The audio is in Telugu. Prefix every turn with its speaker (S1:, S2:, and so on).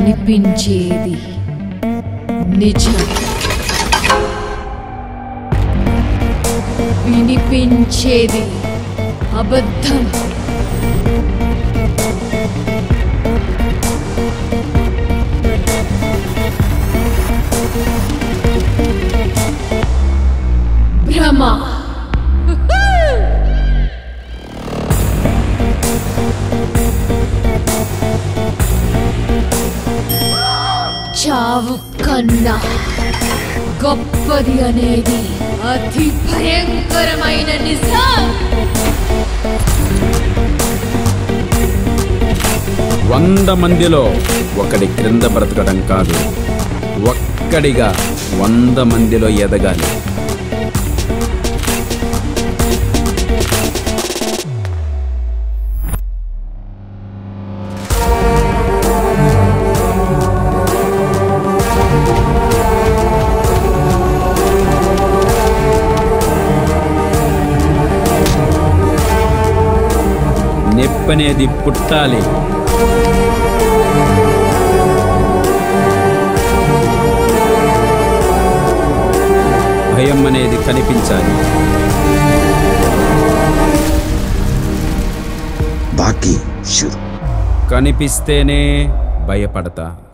S1: కనిపించేది నిజం వినిపించేది అబద్ధం భ్రమ చావు కన్నా గొప్పది అనేది అతి భయంకరమైన నిజం
S2: వంద మందిలో ఒకడి క్రింద బ్రతకడం కాదు ఒక్కడిగా వంద మందిలో ఎదగాలి నెప్పనేది పుట్టాలి భయం అనేది కనిపించాలి
S3: బాకీ షురు
S2: కనిపిస్తేనే భయపడతా